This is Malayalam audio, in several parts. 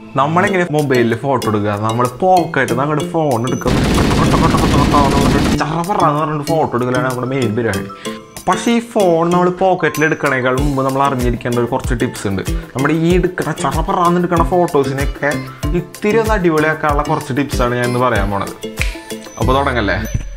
നമ്മളിങ്ങനെ മൊബൈലിൽ ഫോട്ടോ എടുക്കുക നമ്മൾ പോക്കറ്റ് അങ്ങോട്ട് ഫോൺ എടുക്കുക ചറപറാന്ന് പറഞ്ഞിട്ട് ഫോട്ടോ എടുക്കലാണ് നമ്മുടെ മെയിൻ പരിപാടി പക്ഷേ ഈ ഫോൺ നമ്മൾ പോക്കറ്റിൽ എടുക്കണേക്കാൾ മുമ്പ് നമ്മൾ അറിഞ്ഞിരിക്കേണ്ട ഒരു കുറച്ച് ടിപ്സ് ഉണ്ട് നമ്മുടെ ഈ എടുക്കണ ചറപറാന്ന് എടുക്കണ ഫോട്ടോസിനൊക്കെ ഇത്തിരി ഒന്ന് അടിപൊളിയാക്കാനുള്ള കുറച്ച് ടിപ്സാണ് ഞാൻ ഇന്ന് പറയാൻ പോണത് അപ്പോൾ തുടങ്ങല്ലേ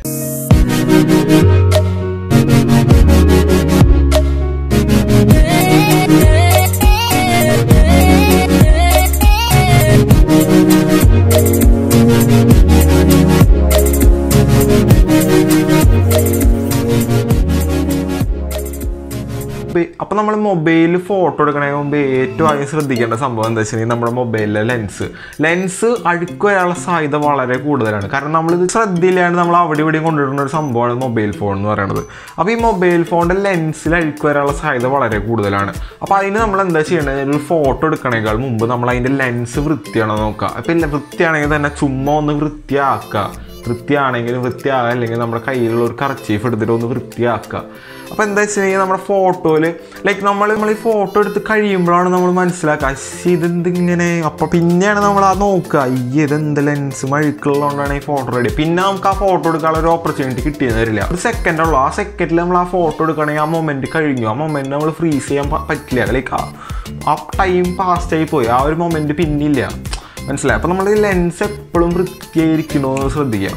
അപ്പോൾ നമ്മൾ മൊബൈലിൽ ഫോട്ടോ എടുക്കണതിന് മുമ്പ് ഏറ്റവും ആദ്യം ശ്രദ്ധിക്കേണ്ട സംഭവം എന്താ വെച്ചിട്ടുണ്ടെങ്കിൽ നമ്മുടെ മൊബൈലിലെ ലെൻസ് ലെൻസ് അഴുക്ക് വരാനുള്ള സാധ്യത വളരെ കൂടുതലാണ് കാരണം നമ്മളിത് ശ്രദ്ധയില്ലാണ്ട് നമ്മൾ അവിടെ ഇവിടെയും കൊണ്ടുവരുന്ന ഒരു സംഭവമാണ് മൊബൈൽ ഫോൺ എന്ന് പറയുന്നത് അപ്പോൾ ഈ മൊബൈൽ ഫോണിൻ്റെ ലെൻസിൽ അഴുക്ക് വരാനുള്ള സാധ്യത വളരെ കൂടുതലാണ് അപ്പോൾ അതിന് നമ്മൾ എന്താ ചെയ്യേണ്ടത് ഒരു ഫോട്ടോ എടുക്കണേക്കാൾ മുമ്പ് നമ്മൾ അതിൻ്റെ ലെൻസ് വൃത്തിയാണോ നോക്കുക അപ്പോൾ ഇല്ല വൃത്തിയാണെങ്കിൽ തന്നെ ചുമ്മാ ഒന്ന് വൃത്തിയാക്കുക വൃത്തിയാണെങ്കിലും വൃത്തിയാകാൻ അല്ലെങ്കിൽ നമ്മുടെ കയ്യിലുള്ള ഒരു കറച്ചീഫ് എടുത്തിട്ട് ഒന്ന് വൃത്തിയാക്കുക അപ്പോൾ എന്താ വെച്ച് കഴിഞ്ഞാൽ നമ്മുടെ ഫോട്ടോയിൽ ലൈക്ക് നമ്മൾ നമ്മൾ ഈ ഫോട്ടോ എടുത്ത് കഴിയുമ്പോഴാണ് നമ്മൾ മനസ്സിലാക്കുക അശ്ശി ഇതെന്തിങ്ങനെ അപ്പോൾ പിന്നെയാണ് നമ്മൾ ആ നോക്കുക അയ്യ ഇതെന്ത് ലെൻസ് മഴുക്കുള്ളതുകൊണ്ടാണ് ഈ ഫോട്ടോ റെഡി പിന്നെ നമുക്ക് ആ ഫോട്ടോ എടുക്കാനുള്ള ഒരു ഓപ്പർച്യൂണിറ്റി കിട്ടിയെന്ന് വരില്ല ഒരു സെക്കൻഡ് ഉള്ളൂ ആ സെക്കൻഡിൽ നമ്മൾ ആ ഫോട്ടോ എടുക്കണമെങ്കിൽ ആ മൊമെൻറ്റ് കഴിഞ്ഞു ആ മൊമെൻറ്റ് നമ്മൾ ഫ്രീസ് ചെയ്യാൻ പ- പറ്റില്ല ലൈക്ക് ആ ടൈം പാസ്റ്റ് ആയി പോയി ആ ഒരു മൊമെൻറ്റ് പിന്നില്ല മനസ്സിലായി അപ്പോൾ നമ്മൾ ഈ ലെൻസ് എപ്പോഴും വൃത്തിയായിരിക്കണമെന്ന് ശ്രദ്ധിക്കുക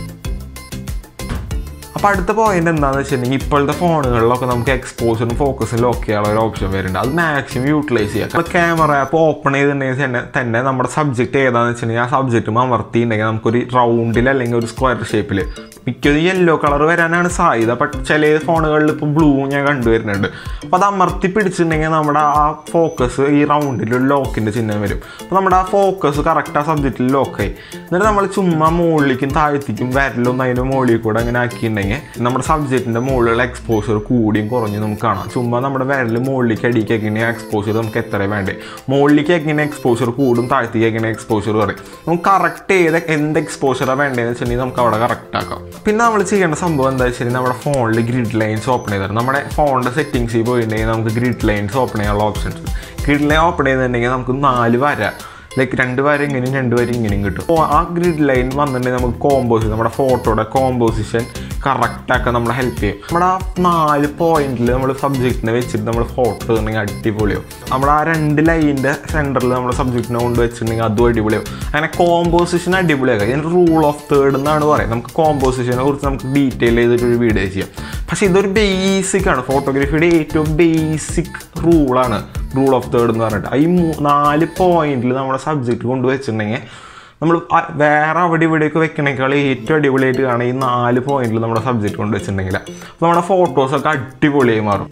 അപ്പോൾ അടുത്ത പോയിന്റ് എന്താണെന്ന് വെച്ചിട്ടുണ്ടെങ്കിൽ ഇപ്പോഴത്തെ ഫോണുകളിലൊക്കെ നമുക്ക് എക്സ്പോസറും ഫോക്കസും ലോക്ക് ചെയ്യാനുള്ള ഒരു ഓപ്ഷൻ വരുന്നുണ്ട് അത് മാക്സിമം യൂട്ടിലൈസ് ചെയ്യുക നമ്മൾ ക്യാമറ ആപ്പ് ഓപ്പൺ ചെയ്തിട്ടുണ്ടെങ്കിൽ തന്നെ തന്നെ നമ്മുടെ സബ്ജക്റ്റ് ഏതാണെന്ന് വെച്ചിട്ടുണ്ടെങ്കിൽ ആ സബ്ജക്റ്റ് അമർത്തിയിട്ടുണ്ടെങ്കിൽ നമുക്കൊരു റൗണ്ടിൽ അല്ലെങ്കിൽ ഒരു സ്ക്വയർ ഷേപ്പിൽ മിക്കതും യെല്ലോ കളർ വരാനാണ് സാധ്യത ബട്ട് ചില ഫോണുകളിൽ ഇപ്പോൾ ബ്ലൂ ഞാൻ കണ്ടുവരുന്നുണ്ട് അപ്പോൾ അത് അമർത്തി പിടിച്ചിട്ടുണ്ടെങ്കിൽ നമ്മുടെ ആ ഫോക്കസ് ഈ റൗണ്ടിൽ ഒരു ലോക്കിൻ്റെ ചിഹ്നം വരും അപ്പോൾ നമ്മുടെ ആ ഫോക്കസ് കറക്റ്റ് ആ സബ്ജക്റ്റിൽ ലോക്കായി എന്നിട്ട് നമ്മൾ ചുമ്മാ മുകളിലേക്കും താഴ്ത്തിക്കും വിരലൊന്നും അതിൻ്റെ മുകളിൽ കൂടെ അങ്ങനെ ആക്കിയിട്ടുണ്ടെങ്കിൽ നമ്മുടെ സബ്ജക്റ്റിൻ്റെ മുകളിലുള്ള എക്സ്പോഷർ കൂടിയും കുറഞ്ഞും നമുക്ക് കാണാം ചുമ്മാ നമ്മുടെ വിരൽ മുകളിലേക്ക് അടിക്ക് എങ്ങനെ എക്സ്പോഷർ നമുക്ക് എത്ര വേണ്ടേ മുകളിലേക്ക് എങ്ങനെ എക്സ്പോഷർ കൂടും താഴ്ത്തിക്ക് എങ്ങനെ എക്സ്പോഷർ പറയും നമുക്ക് കറക്റ്റ് ഏത് എന്ത് എക്സ്പോഷറാണ് വേണ്ടതെന്ന് വെച്ചിട്ടുണ്ടെങ്കിൽ നമുക്ക് അവിടെ കറക്റ്റ് ആക്കാം പിന്നെ നമ്മൾ ചെയ്യേണ്ട സംഭവം എന്താ വെച്ചാൽ നമ്മുടെ ഫോണിൽ ഗ്രിഡ് ലൈൻസ് ഓപ്പൺ ചെയ്തത് നമ്മുടെ ഫോണിൻ്റെ സെറ്റിങ്സിൽ പോയിട്ടുണ്ടെങ്കിൽ നമുക്ക് ഗ്രിഡ് ലൈൻസ് ഓപ്പൺ ചെയ്യാനുള്ള ഓപ്ഷൻസ് ഗ്രിഡ് ലൈൻ ഓപ്പൺ ചെയ്തിട്ടുണ്ടെങ്കിൽ നമുക്ക് നാല് വര ലൈക്ക് രണ്ട് വര ഇങ്ങനെയും രണ്ട് വര ഇങ്ങനെയും കിട്ടും അപ്പോൾ ആ ഗ്രിഡ് ലൈൻ വന്നിട്ടുണ്ടെങ്കിൽ നമുക്ക് കോമ്പോസിഷൻ നമ്മുടെ ഫോട്ടോയുടെ കോമ്പോസിഷൻ കറക്റ്റ് ആക്കാൻ നമ്മളെ ഹെൽപ്പ് ചെയ്യും നമ്മുടെ ആ നാല് പോയിന്റിൽ നമ്മൾ സബ്ജക്റ്റിനെ വെച്ചിട്ട് നമ്മൾ ഫോട്ടോ ഇടുന്നെങ്കിൽ അടിപൊളിയാവും നമ്മുടെ ആ രണ്ട് ലൈനിൻ്റെ സെൻറ്ററിൽ നമ്മൾ സബ്ജക്റ്റിനെ കൊണ്ട് വെച്ചിട്ടുണ്ടെങ്കിൽ അതും അടിപൊളിയാവും അങ്ങനെ കോമ്പോസിഷൻ അടിപൊളിയാക്കുക ഇതിന് റൂൾ ഓഫ് തേർഡ് എന്നാണ് പറയുന്നത് നമുക്ക് കോമ്പോസിഷനെ കുറിച്ച് നമുക്ക് ഡീറ്റെയിൽ ചെയ്തിട്ടൊരു വീഡിയോ ചെയ്യാം പക്ഷേ ഇതൊരു ബേസിക് ആണ് ഫോട്ടോഗ്രാഫിയുടെ ഏറ്റവും ബേസിക് റൂളാണ് റൂൾ ഓഫ് തേർഡ് എന്ന് പറഞ്ഞിട്ട് ഈ മൂ- നാല് പോയിന്റിൽ നമ്മുടെ സബ്ജക്റ്റ് കൊണ്ട് വെച്ചിട്ടുണ്ടെങ്കിൽ നമ്മൾ വേറെ അവിടെ ഇവിടെയൊക്കെ വെക്കണേക്കാൾ ഏറ്റവും അടിപൊളിയായിട്ട് കാണാം ഈ നാല് പോയിന്റിൽ നമ്മുടെ സബ്ജക്റ്റ് കൊണ്ട് വെച്ചിട്ടുണ്ടെങ്കിൽ അപ്പോൾ നമ്മുടെ ഫോട്ടോസൊക്കെ അടിപൊളിയായി മാറും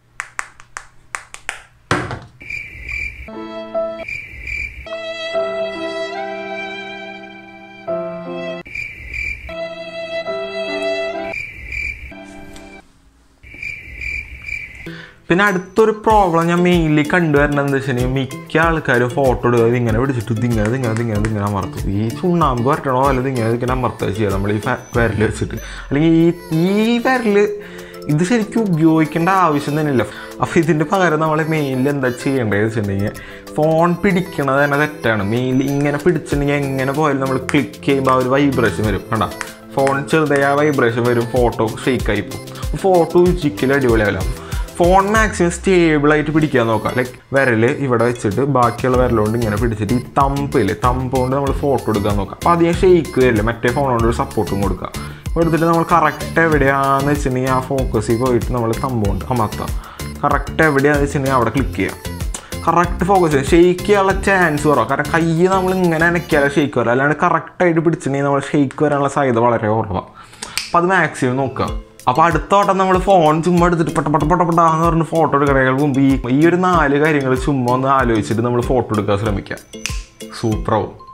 പിന്നെ അടുത്തൊരു പ്രോബ്ലം ഞാൻ മെയിൻലി കണ്ടുവരുന്നത് എന്താ വെച്ചിട്ടുണ്ടെങ്കിൽ മിക്ക ആൾക്കാരും ഫോട്ടോ എടുക്കുക ഇതിങ്ങനെ പിടിച്ചിട്ട് ഇതിങ്ങനെ ഇതിങ്ങനെ ഇതിങ്ങനെ ഇതിങ്ങനെ അമർത്തും ഈ ചുണ്ണാമ്പ് വരട്ടണോ അല്ല ഇതിങ്ങനെ ഇതിങ്ങനെ അമർത്തുക ചെയ്യുക നമ്മൾ ഈ വിരൽ വെച്ചിട്ട് അല്ലെങ്കിൽ ഈ ഈ വിരൽ ഇത് ശരിക്കും ഉപയോഗിക്കേണ്ട ആവശ്യം തന്നെ ഇല്ല അപ്പോൾ ഇതിൻ്റെ പകരം നമ്മൾ മെയിനിൽ എന്താ ചെയ്യേണ്ടത് വെച്ചിട്ടുണ്ടെങ്കിൽ ഫോൺ പിടിക്കണത് തന്നെ തെറ്റാണ് മെയിൻലി ഇങ്ങനെ പിടിച്ചിട്ടുണ്ടെങ്കിൽ എങ്ങനെ പോയാലും നമ്മൾ ക്ലിക്ക് ചെയ്യുമ്പോൾ ആ ഒരു വൈബ്രേഷൻ വരും കണ്ട ഫോൺ ചെറുതായ വൈബ്രേഷൻ വരും ഫോട്ടോ ഷെയ്ക്കായി പോകും ഫോട്ടോ ഒരിക്കലും അടിപൊളിയാവില്ല ഫോൺ മാക്സിമം സ്റ്റേബിൾ ആയിട്ട് പിടിക്കാൻ നോക്കാം ലൈക്ക് വിരൽ ഇവിടെ വെച്ചിട്ട് ബാക്കിയുള്ള വിരലുകൊണ്ട് ഇങ്ങനെ പിടിച്ചിട്ട് ഈ തമ്പില് തമ്പ് കൊണ്ട് നമ്മൾ ഫോട്ടോ എടുക്കാൻ നോക്കാം അപ്പോൾ അധികം ഷെയ്ക്ക് വരില്ല മറ്റേ ഫോണുകൊണ്ട് ഒരു സപ്പോർട്ടും കൊടുക്കുക എടുത്തിട്ട് നമ്മൾ കറക്റ്റ് എവിടെയാണെന്ന് വെച്ചിട്ടുണ്ടെങ്കിൽ ആ ഫോക്കസിൽ പോയിട്ട് നമ്മൾ തമ്പ് കൊണ്ട് അമർത്താം കറക്റ്റ് എവിടെയാണെന്ന് വെച്ചിട്ടുണ്ടെങ്കിൽ അവിടെ ക്ലിക്ക് ചെയ്യാം കറക്റ്റ് ഫോക്കസ് ചെയ്യും ഷെയ്ക്ക് ചെയ്യാനുള്ള ചാൻസ് കുറവാണ് കാരണം കൈ നമ്മൾ ഇങ്ങനെ അനക്കിയാലേ ഷെയ്ക്ക് വരാം അല്ലാണ്ട് കറക്റ്റായിട്ട് പിടിച്ചിട്ടുണ്ടെങ്കിൽ നമ്മൾ ഷെയ്ക്ക് വരാനുള്ള സാധ്യത വളരെ കുറവാണ് അപ്പോൾ അത് മാക്സിമം നോക്കുക അപ്പോൾ അടുത്ത വട്ടം നമ്മൾ ഫോൺ ചുമ്മാ എടുത്തിട്ട് പെട്ട പെട്ട പെട്ട പെട്ടാന്ന് പറഞ്ഞ് ഫോട്ടോ എടുക്കണേക്കാൾ മുമ്പ് ഈ ഈ ഒരു നാല് കാര്യങ്ങൾ ചുമ്മാ ഒന്ന് ആലോചിച്ചിട്ട് നമ്മൾ ഫോട്ടോ എടുക്കാൻ ശ്രമിക്കുക സൂപ്പറാവും